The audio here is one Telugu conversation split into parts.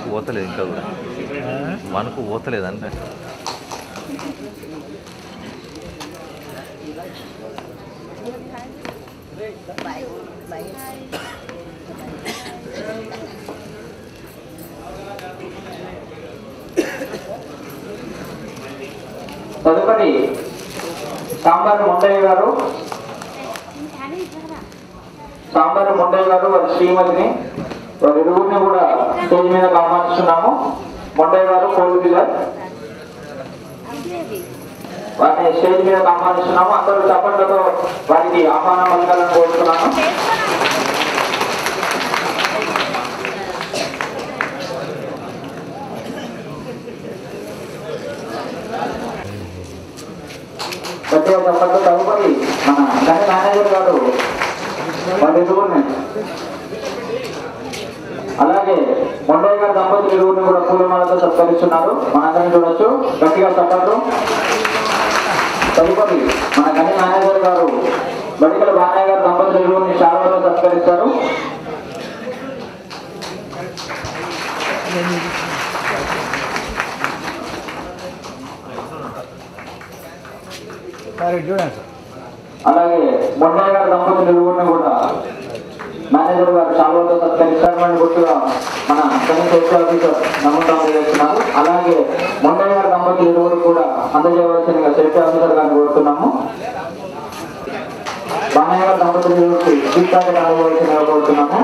పోతలేదు ఇంకా కూడా మనకు పోతలేదు అంటే తదుపరి సాంబార్ ముండయ్య గారు సాంబార్ ముండయ్య గారు వారి శ్రీమతిని వారి ఇరువురిని కూడా స్టేజ్ మీద ఆహ్వానిస్తున్నాము ముండయ్య గారు కోల్డ్ కిల్లర్ వారిని స్టేజ్ మీద ఆహ్వానిస్తున్నాము అందరూ చప్పట్లతో వారికి ఆహ్వానం పలకాలని కోరుతున్నాను గట్టిగా చప్పట్లు తదుపరి మన గని మేనేజర్ గారు వాళ్ళ ఇరువురిని అలాగే మొండయ్య గారి దంపతులు ఇరువురిని కూడా పూలమాలతో సత్కరిస్తున్నారు మనందరినీ చూడొచ్చు గట్టిగా చప్పట్లు తదుపరి మన గని మేనేజర్ గారు బడికల బాణయ్య గారు దంపతులు ఇరువురిని శాలతో సత్కరిస్తారు చూడండి సార్ అలాగే మొండయ్య గారి దంపతులు ఇరువురిని కూడా మేనేజర్ గారు చాలాతో సత్కరిస్తారని గుర్తుగా మన కనీ సేఫ్టీ ఆఫీసర్ నమ్మకం చేస్తున్నారు అలాగే మొండయ్య గారి దంపతులు ఇరువురు కూడా అందజేయవలసిందిగా సేఫ్టీ ఆఫీసర్ గారిని కోరుతున్నాము బాణయ్య గారి దంపతులు ఇరువురికి గీతాకి అందజేయవలసిందిగా కోరుతున్నాము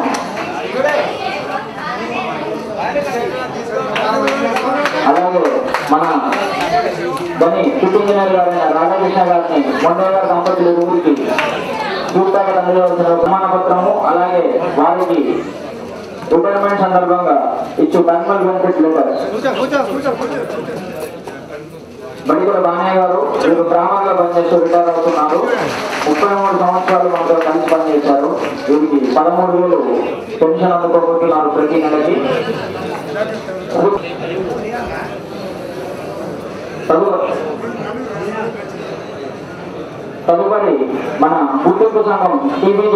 అలాగే మన దాని ఫిట్ ఇంజనీర్ గారైన రాధాకృష్ణ గారిని మొండయ్య గారి దంపతులు ఇరువురికి చూస్తాక అందజేయవలసిన ప్రమాణ పత్రము అలాగే వారికి రిటైర్మెంట్ సందర్భంగా ఇచ్చు permanent benefit letters Badiguda Banaiah గారు వీరు గ్రామాల్లో పనిచేస్తూ రిటైర్ అవుతున్నారు ముప్పై మూడు సంవత్సరాలు మనతో కలిసి పనిచేశారు వీరికి పదమూడు వేలు పెన్షన్ అందుకోబోతున్నారు ప్రతి నెలకి తదుపరి తదుపరి మన గుర్తింపు సంఘం టీవీ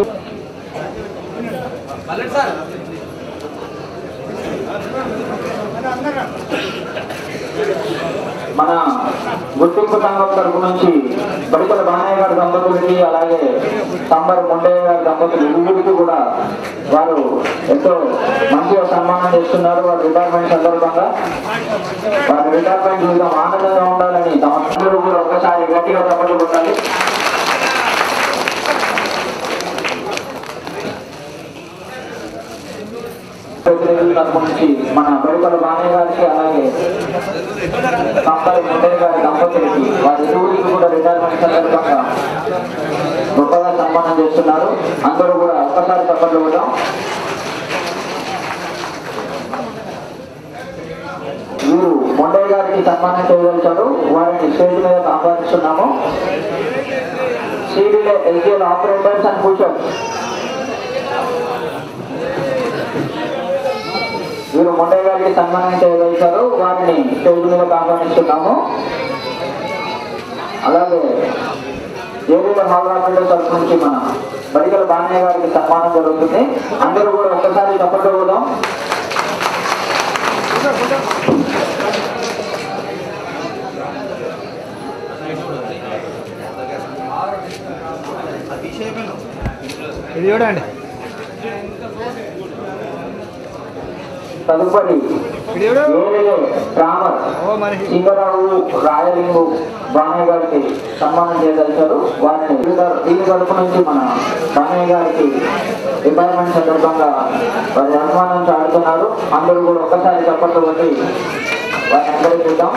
మన గుర్తింపు సంఘం తరపు నుంచి బడికల బాణయ్య గారి దంపతులకి అలాగే సంబర్ ముండయ్య గారి దంపతులు ఇరువురికి కూడా వారు ఎంతో మంచిగా సన్మానం చేస్తున్నారు వారి రిటైర్మెంట్ సందర్భంగా వారి రిటైర్మెంట్ జీవితం ఆనందంగా ఉండాలని తమ అందరూ కూడా ఒకసారి గట్టిగా తప్పట్లు కొట్టాలి ప్రతినిధుల తరపు నుంచి మన బడికల బాణయ్య గారికి అలాగే సంపరి ముండయ్య గారి దంపతులకి వారి ఇరువురికి కూడా రిటైర్మెంట్ సందర్భంగా గొప్పగా సన్మానం చేస్తున్నారు అందరూ కూడా ఒక్కసారి తప్పట్లు కొట్టాం వీరు మొండయ్య గారికి సన్మానం చేయగలిచారు వారిని స్టేజ్ మీద ఆహ్వానిస్తున్నాము సివిల్ ఎల్జిఎల్ ఆపరేటర్స్ అండ్ పుషప్స్ వీరు మొండయ్య గారికి సన్మానం చేయగలిచారు వారిని స్టేజ్ మీద ఆహ్వానిస్తున్నాము అలాగే ఏలూరు హాల్రాపేట తరఫు నుంచి మన బడికల బాణయ్య గారికి సన్మానం జరుగుతుంది అందరూ కూడా ఒక్కసారి తప్పట్లు పోదాం ఇది చూడండి తదుపరి ఇది చూడు ఏలే రామర్ ఓ మనిషి సింగరావు రాయలింగు బాణయ్య గారికి సన్మానం చేయగలిచారు వారిని దీని తరపు నుంచి మన బాణయ్య గారికి రిటైర్మెంట్ సందర్భంగా వారి సన్మానం చాడుతున్నారు అందరూ కూడా ఒక్కసారి చప్పట్లు కొట్టి వారిని ఎంకరేజ్ చేద్దాం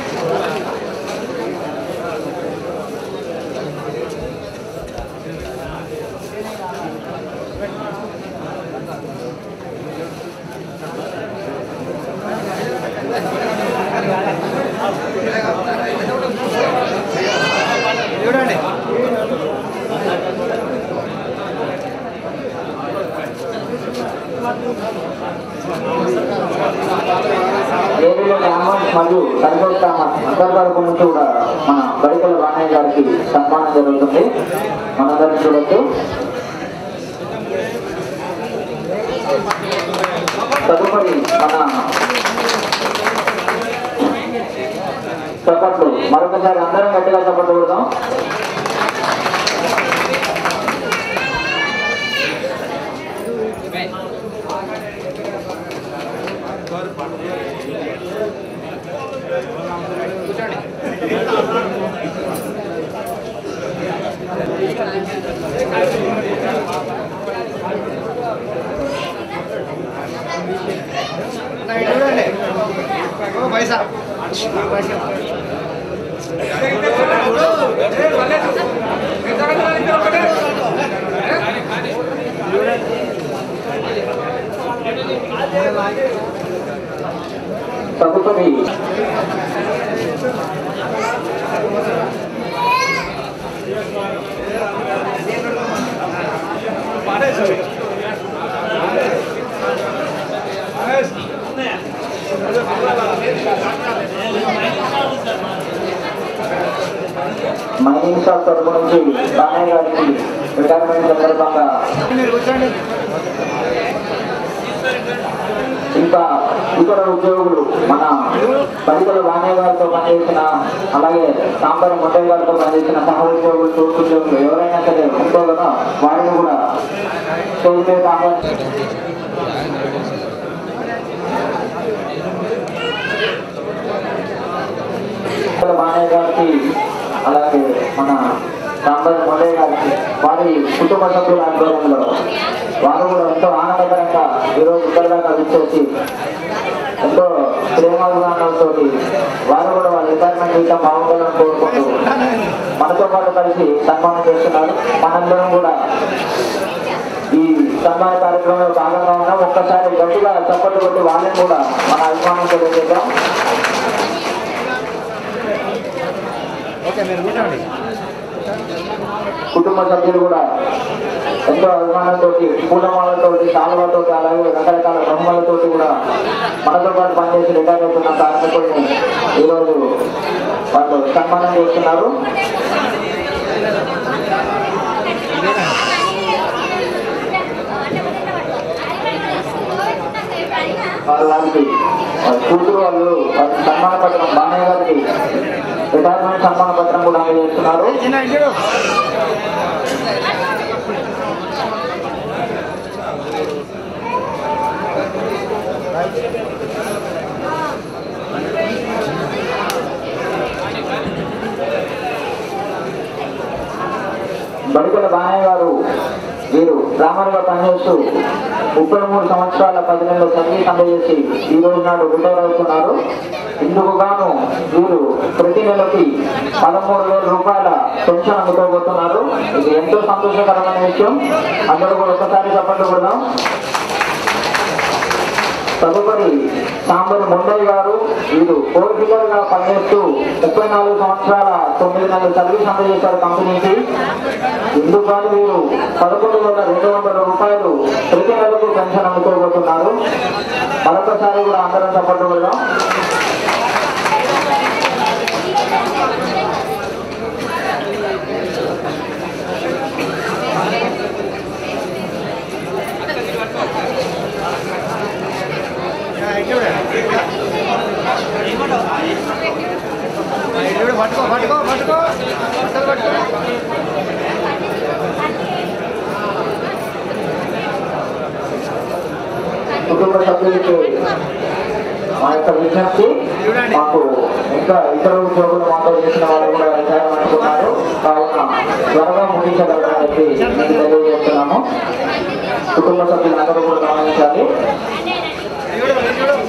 చూడండి ఏలూరు రామన్ మరియు సంతోష్ రామన్ అందరి తరపు నుంచి కూడా మన బడికల బాణయ్య గారికి సన్మానం జరుగుతుంది మనందరం చూడొచ్చు తదుపరి మన చప్పట్లు మరొకసారి అందరం గట్టిగా చప్పట్లు కొడదాం ఇటు చూడండి ఓ పైసా తదుపరి మైనింగ్ షాప్ తరపు నుంచి బాణయ్య గారికి రిటైర్మెంట్ సందర్భంగా మీరు కూర్చోండి ఇంకా ఇతర ఉద్యోగులు మన పదికల బాణయ్య గారితో పనిచేసిన అలాగే సాంబరం ముట్టయ్య గారితో పనిచేసిన సహ ఉద్యోగులు తోటి ఉద్యోగులు ఎవరైనా సరే ఉంటే కదా వారిని కూడా స్టేజ్ మీద ఆహ్వానించి పదికల బాణయ్య గారికి అలాగే మన సాంబరం ముట్టయ్య గారికి వారి కుటుంబ సభ్యుల ఆధ్వర్యంలో వారు కూడా ఎంతో ఆనందకరంగా ఈరోజు ఇక్కడ దాకా వచ్చేసి ఎంతో ప్రేమాభిమానాలతో వారు కూడా వాళ్ళ రిటైర్మెంట్ జీతం బాగుండాలని కోరుకుంటూ మనతో పాటు కలిసి సన్మానం చేస్తున్నారు మనందరం కూడా ఈ సన్మాన కార్యక్రమంలో భాగంగా ఉన్నాం ఒక్కసారి గట్టిగా చప్పట్లు కొట్టి వాళ్ళని కూడా మన అభిమానం తెలియజేద్దాం ఓకే మీరు కూర్చోండి కుటుంబ సభ్యులు కూడా ఎంతో అభిమానంతో పూలమాలతో శాలువతో అలాగే రకరకాల బొమ్మలతో కూడా మనతో పాటు పనిచేసి రిటైర్ అవుతున్న కార్మికుల్ని ఈరోజు వాళ్ళు సన్మానం చేస్తున్నారు వారు వారికి వారి కూతురు వాళ్ళు వారికి సన్మాన పత్రం బాణయ్య గారికి రిటైర్మెంట్ సన్మాన పత్రం కూడా అందజేస్తున్నారు చిన్న ఇటు బడుగుల బాణయ్య గారు వీరు డ్రామర్గా పనిచేస్తూ ముప్పై మూడు సంవత్సరాల పది నెలలు సంగీతం అందజేసి ఈ రోజు నాడు రిటైర్ అవుతున్నారు ఇందుకు గాను వీరు ప్రతి నెలకి పదమూడు వేల రూపాయల పెన్షన్ అందుకోబోతున్నారు ఇది ఎంతో సంతోషకరమైన విషయం అందరూ కూడా ఒకసారి చెప్పండి కూడా తదుపరి సాంబరి ముండయ్య గారు వీరు కోర్పికర్ గా పనిచేస్తూ ముప్పై నాలుగు సంవత్సరాల తొమ్మిది నెలల సర్వీస్ అందజేశారు కంపెనీకి ఇందుకు గాను వీరు పదకొండు వేల రెండు వందల రూపాయలు ప్రతి నెలకు పెన్షన్ అందుకోబోతున్నారు మరొకసారి కూడా అందరం చెప్పండి కూడా ఇటు చూడండి ఇటు చూడు పట్టుకో పట్టుకో పట్టుకో బట్టలు పట్టుకో కుటుంబ సభ్యులకి మా యొక్క విజ్ఞప్తి మాకు ఇంకా ఇతర ఉద్యోగులు మాతో చేసిన వాళ్ళు కూడా రిటైర్మెంట్ అనుకున్నారు కావున త్వరగా ముగించగలరని చెప్పి మీకు తెలియజేస్తున్నాము కుటుంబ సభ్యులందరూ కూడా గమనించాలి ఇటు చూడు ఇటు చూడు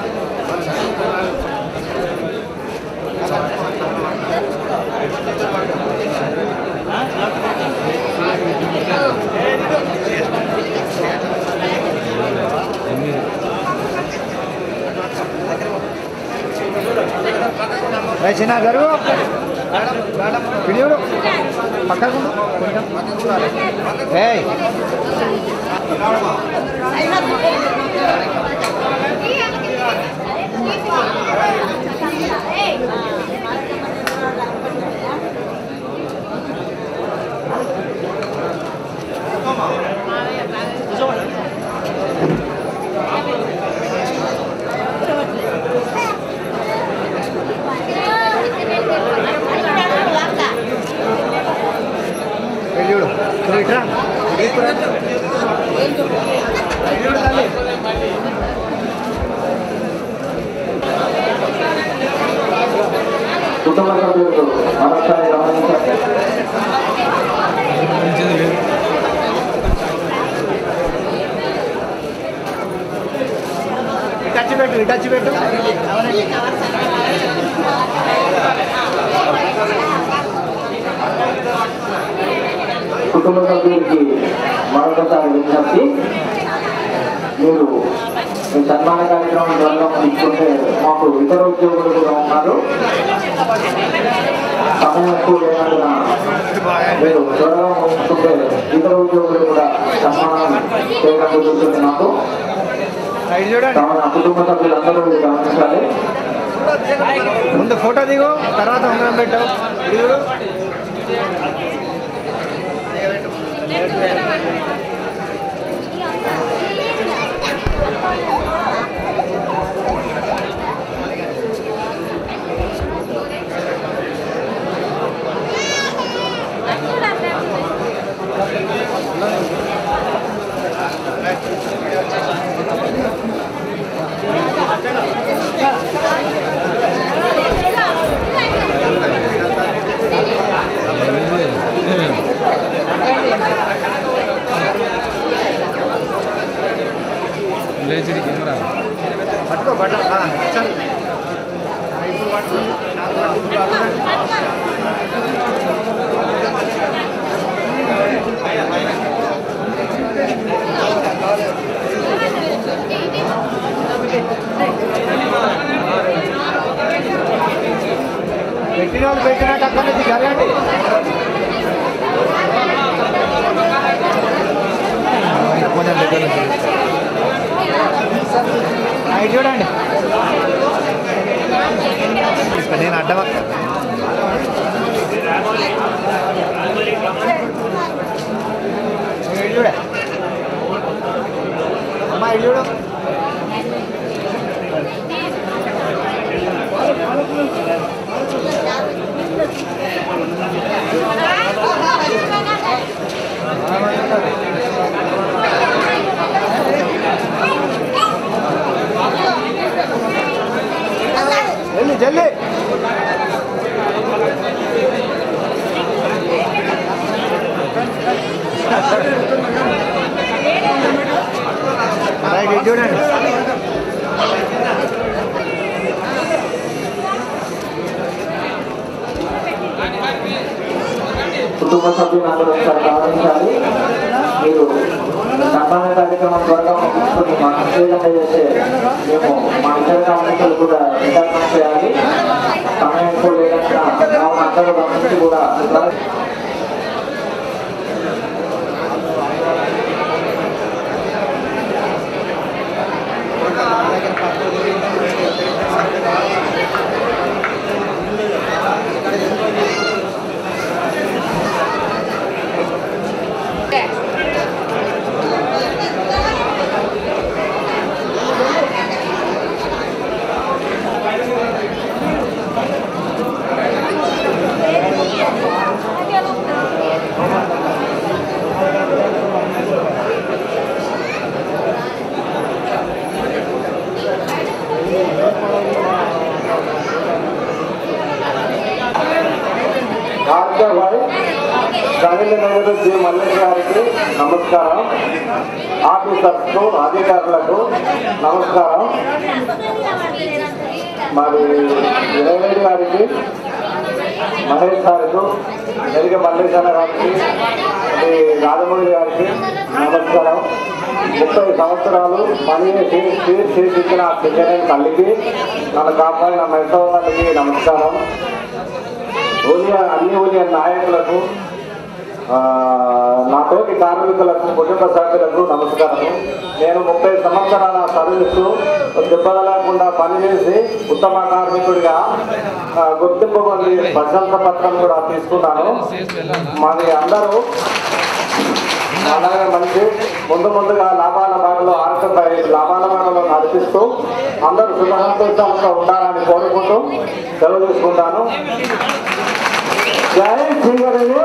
రే చిన్న జరుగు ఇటు చూడు పక్కకు ఏయ్ కుటుంబ సభ్యులకు మరొకసారి గమనించాలి టచ్ పెట్టు టచ్ పెట్టు కుటుంబ సభ్యులకి మరొకసారి విజ్ఞప్తి మీరు ఈ సన్మాన కార్యక్రమం ద్వారా తీసుకుంటే మాకు ఇతర ఉద్యోగులు కూడా ఉన్నారు సమయం ఎక్కువ లేనందున మీరు త్వరగా ముగించుకుంటే ఇతర ఉద్యోగులు కూడా సన్మానం చేయడం జరుగుతుంది మాకు సైడ్ చూడండి కావున కుటుంబ సభ్యులందరూ ఇది గమనించాలి ముందు ఫోటో దిగు తర్వాత ఉంగరం పెట్టు ఇది చూడు పట్టుకో పట్టు ఆ, చల్. ఇప్పుడు పట్టు. పెట్టిన వాళ్ళు పెట్టినట్టు అక్కడి నుంచి జరగండి కొంచెం దగ్గర నుంచి. ఆ, ఇటు చూడండి తీసుకో, నేను అడ్డమక్క ఇటు చూడే అమ్మా ఇటు చూడు జల్లి జల్లి రైట్ ఇటు చూడండి కుటుంబ సభ్యులందరూ ఒకసారి గమనించాలి మీరు సన్మాన కార్యక్రమం త్వరగా ముగించుకుని మా నిషేధం చేస్తే మేము మా ఇతర గమనికలు కూడా విచారణ చేయాలి సమయం ఎక్కువ లేదంటే కావున అందరూ గమనించి కూడా భార్గవాయ్ రవీంద్ర నగర్ జి మల్లేష్ గారికి నమస్కారం ఆఫీసర్స్కు అధికారులకు నమస్కారం మరి వినయ్ గారికి మహేష్ గారికి మెరుగ మల్లేష్ అన్న గారికి మరి రాజమౌళి గారికి నమస్కారం ముప్పై సంవత్సరాలు పని చేసి తీర్చి చేసిన కిచెన్ తల్లికి నన్ను కాపాడిన మెట్రో వాళ్ళకి నమస్కారం యూనియన్ అన్ని యూనియన్ నాయకులకు ఆ, నా తోటి కార్మికులకు కుటుంబ సభ్యులకు నమస్కారం నేను ముప్పై సంవత్సరాల సర్వీసు దెబ్బతలకుండా పనిచేసి ఉత్తమ కార్మికుడిగా ఆ, గుర్తింపు పొంది ప్రశంస పత్రం కూడా తీసుకున్నాను మరి అందరూ అలాగే మంచి ముందు ముందుగా లాభాల బాటలో ఆర్థికపై లాభాల బాటలో నడిపిస్తూ అందరూ సుఖ సంతోషంగా ఉండాలని కోరుకుంటూ సెలవు తీసుకుంటాను జై శ్రీగణేష్